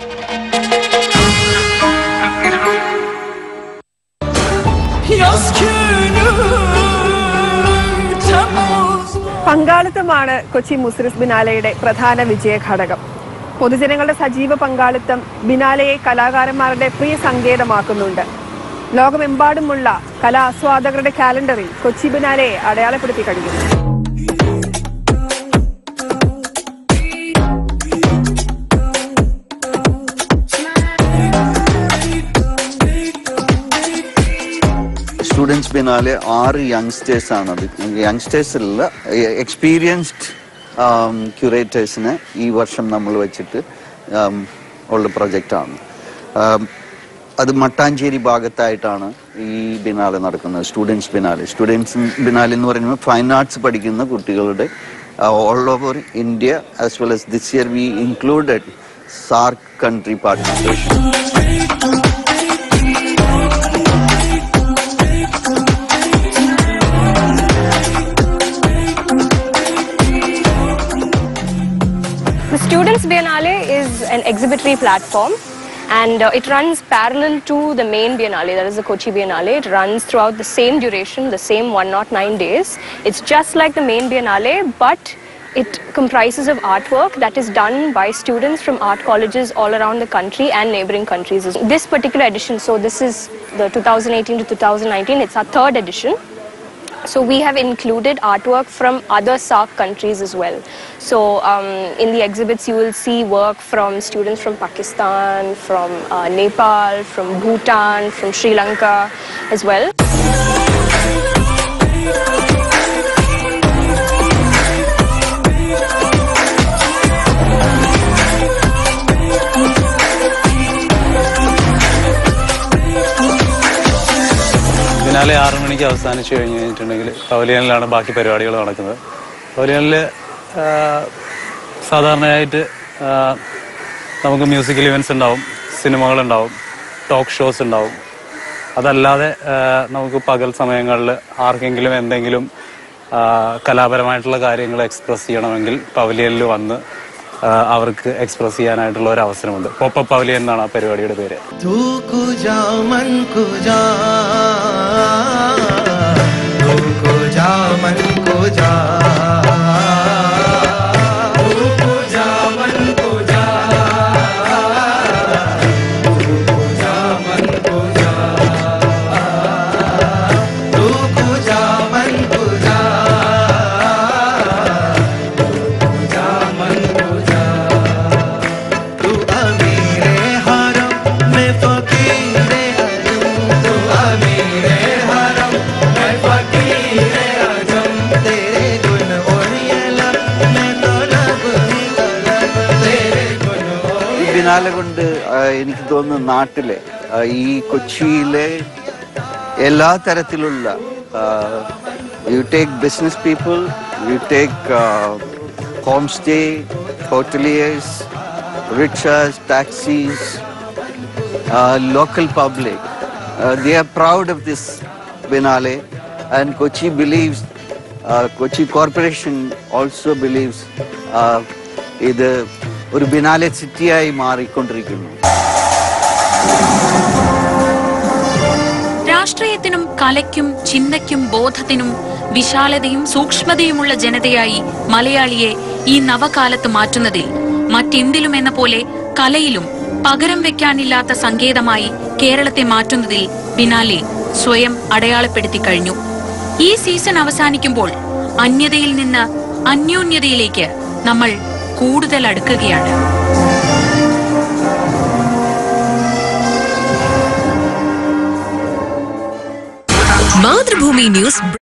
Yaz günü Temmuz പങ്കാളിത്തമാണ് Kochi Muziris ബിനാലയുടെ പ്രധാന വിജയ ഘടകം പൊതുജനങ്ങളുടെ സജീവ പങ്കാളിത്തം ബിനാലയെ കലാകാരന്മാരുടെ പ്രിയ സങ്കേതമാക്കുന്നുണ്ട് ലോകമെമ്പാടുമുള്ള കലാ ആസ്വാദകരുടെ കാലണ്ടറിൽ കൊച്ചി ബിനാലയെ അടയാളപ്പെടുത്തി കഴിഞ്ഞു സ്റ്റുഡൻസ് ബിനാലെ ആറ് യങ്സ്റ്റേഴ്സ് ആണ് യങ്സ്റ്റേഴ്സിലുള്ള എക്സ്പീരിയൻസ്ഡ് ക്യൂറേറ്റേഴ്സിനെ ഈ വർഷം നമ്മൾ വെച്ചിട്ട് um, ഉള്ള പ്രൊജക്റ്റാണ് അത് മട്ടാഞ്ചേരി ഭാഗത്തായിട്ടാണ് ഈ ബിനാലെ നടക്കുന്നത് സ്റ്റുഡൻസ് ബിനാലെ സ്റ്റുഡൻസ് ബിനാലെ എന്ന് പറയുമ്പോൾ ഫൈൻ ആർട്സ് പഠിക്കുന്ന കുട്ടികളുടെ all over India as well as this year we included SAARC country participation The Students Biennale is an exhibitory platform and uh, it runs parallel to the main Biennale, that is the Kochi Biennale. It runs throughout the same duration, the same 109 days. It's just like the main Biennale, but it comprises of artwork that is done by students from art colleges all around the country and neighboring countries. This particular edition, so this is the 2018 to 2019, it's our third edition. So we have included artwork from other SAARC countries as well. So um, in the exhibits you will see work from students from Pakistan, from uh, Nepal, from Bhutan, from Sri Lanka as well. Finale ആറു മണിക്ക് അവസാനിച്ചു കഴിഞ്ഞ് കഴിഞ്ഞിട്ടുണ്ടെങ്കിൽ പവലിയനിലാണ് ബാക്കി പരിപാടികൾ നടക്കുന്നത് പവലിയനിൽ സാധാരണയായിട്ട് ആ, നമുക്ക് മ്യൂസിക്കൽ ഇവൻറ്റ്സ് ഉണ്ടാവും സിനിമകളുണ്ടാവും ടോക്ക് ഷോസ് ഉണ്ടാവും അതല്ലാതെ ആ, നമുക്ക് പകൽ സമയങ്ങളിൽ ആർക്കെങ്കിലും എന്തെങ്കിലും ആ, കലാപരമായിട്ടുള്ള കാര്യങ്ങൾ എക്സ്പ്രസ് ചെയ്യണമെങ്കിൽ പവലിയനിൽ വന്ന് ആ, അവർക്ക് എക്സ്പ്രസ് ചെയ്യാനായിട്ടുള്ള ഒരു അവസരമുണ്ട് പോപ്പപ്പ് പവലിയൻ എന്നാണ് ആ പരിപാടിയുടെ പേര് तू कुजा मन कुजा तू कुजा मन कुजा तू कुजा मन कुजा तू कुजा मन कुजा तू कुजा मन कुजा कुजा मन कुजा तू अमीरे हरम मैं फकीरे अजम तू अमीरे हरम मैं फकीरे अजम तेरे गुन ओरियला मैं तो लब ही तलब तेरे गुन ഈ ബിനാലെ കൊണ്ട് ആ, എനിക്ക് തോന്നുന്നു നാട്ടിലെ ആ, ഈ കൊച്ചിയിലെ എല്ലാ തരത്തിലുള്ള you take business people you take home stay hoteliers rickshaws taxis local public they are proud of this biennale and Kochi believes Kochi corporation also believes ഇത് ഒരു ബിനാലെ സിറ്റിയായി മാറിക്കൊണ്ടിരിക്കുന്നു രാഷ്ട്രീയത്തിനും കലയ്ക്കും ചിന്തയ്ക്കും ബോധത്തിനും വിശാലതയും സൂക്ഷ്മതയുമുള്ള ജനതയായി മലയാളിയെ ഈ നവകാലത്ത് മാറ്റുന്നതിൽ മറ്റെന്തിലും എന്ന പോലെ കലയിലും പകരം വെക്കാനില്ലാത്ത സങ്കേതമായി കേരളത്തെ മാറ്റുന്നതിൽ ബിനാലെ സ്വയം അടയാളപ്പെടുത്തി കഴിഞ്ഞു ഈ സീസൺ അവസാനിക്കുമ്പോൾ അന്യതയിൽ നിന്ന് അന്യോന്യതയിലേക്ക് നമ്മൾ കൂടുതൽ അടുക്കുകയാണ് മാതൃഭൂമി ന്യൂസ്